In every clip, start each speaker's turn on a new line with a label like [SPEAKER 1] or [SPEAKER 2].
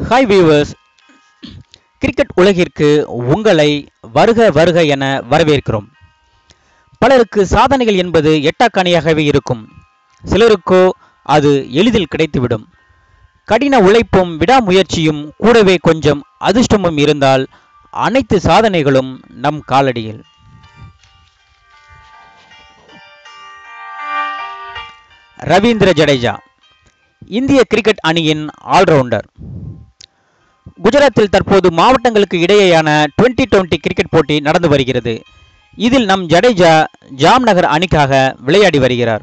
[SPEAKER 1] Hi viewers cricket உலகிற்கு உங்களை வருக வருக என வரவேற்கிறோம் பலருக்கு சாதனைகள் என்பது எட்டாக்கணியாகவே இருக்கும் சிலருக்கோ அது எளிதில் கிடைத்துவிடும் கடின உழைப்பும் விடாமுயற்சியும் கூடவே கொஞ்சம் அதிர்ஷ்டமும் இருந்தால் அனைத்து சாதனைகளும் நம் காலடியில் ரவீந்திர ஜடேஜா இந்திய கிரிக்கெட் அணியின் ஆல்ரவுண்டர் குஜராத்தில் தற்போது மாவட்டங்களுக்கு இடையேயான டுவெண்ட்டி டுவெண்ட்டி கிரிக்கெட் போட்டி நடந்து வருகிறது இதில் நம் ஜடேஜா ஜாம்நகர் அணிக்காக விளையாடி வருகிறார்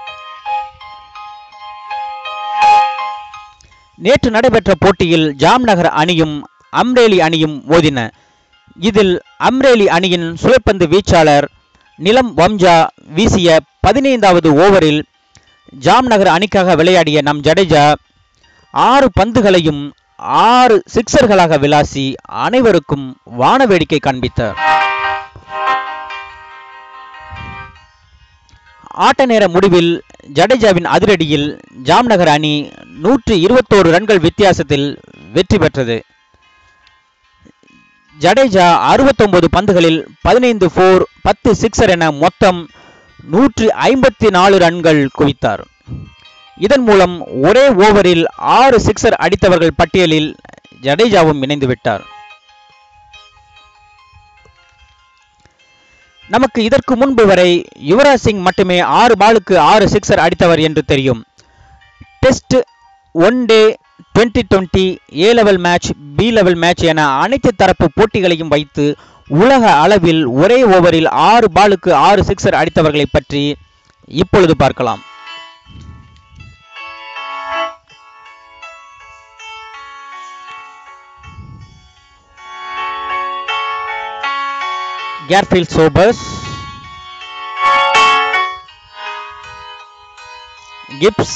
[SPEAKER 1] நேற்று நடைபெற்ற போட்டியில் ஜாம்நகர் அணியும் அம்ரேலி அணியும் மோதின இதில் அம்ரேலி அணியின் சுழற்பந்து வீச்சாளர் நிலம் வம்ஜா வீசிய பதினைந்தாவது ஓவரில் ஜாம்நகர் அணிக்காக விளையாடிய நம் ஜடேஜா ஆறு பந்துகளையும் ஆறு சிக்சர்களாக விளாசி அனைவருக்கும் வான வேடிக்கை காண்பித்தார் ஆட்ட நேர முடிவில் ஜடேஜாவின் அதிரடியில் ஜாம்நகர் அணி நூற்றி இருபத்தோரு ரன்கள் வித்தியாசத்தில் வெற்றி பெற்றது ஜடேஜா அறுபத்தொன்பது பந்துகளில் பதினைந்து ஃபோர் பத்து சிக்ஸர் என மொத்தம் நூற்றி ஐம்பத்தி நாலு ரன்கள் குவித்தார் இதன் மூலம் ஒரே ஓவரில் ஆறு சிக்ஸர் அடித்தவர்கள் பட்டியலில் ஜடேஜாவும் இணைந்து விட்டார் நமக்கு இதற்கு முன்பு வரை யுவராஜ் சிங் மட்டுமே ஆறு பாலுக்கு ஆறு சிக்ஸர் அடித்தவர் என்று தெரியும் test one day twenty twenty A level match B level match என அனைத்து தரப்பு போட்டிகளையும் வைத்து உலக அளவில் ஒரே ஓவரில் ஆறு பாலுக்கு ஆறு சிக்ஸர் அடித்தவர்களை பற்றி இப்பொழுது பார்க்கலாம் Garfield Sobers, Gibbs,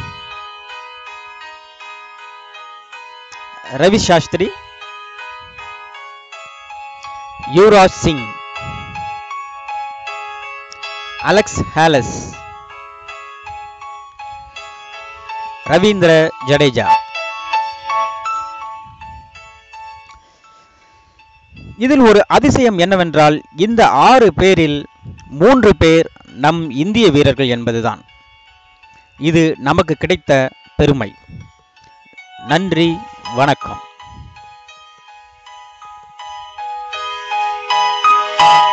[SPEAKER 1] Ravi Shastri, Yuvraj Singh, Alex Hales, Ravindra Jadeja. இதில் ஒரு அதிசயம் என்னவென்றால் இந்த ஆறு பேரில் மூன்று பேர் நம் இந்திய வீரர்கள் என்பதுதான் இது நமக்கு கிடைத்த பெருமை நன்றி வணக்கம்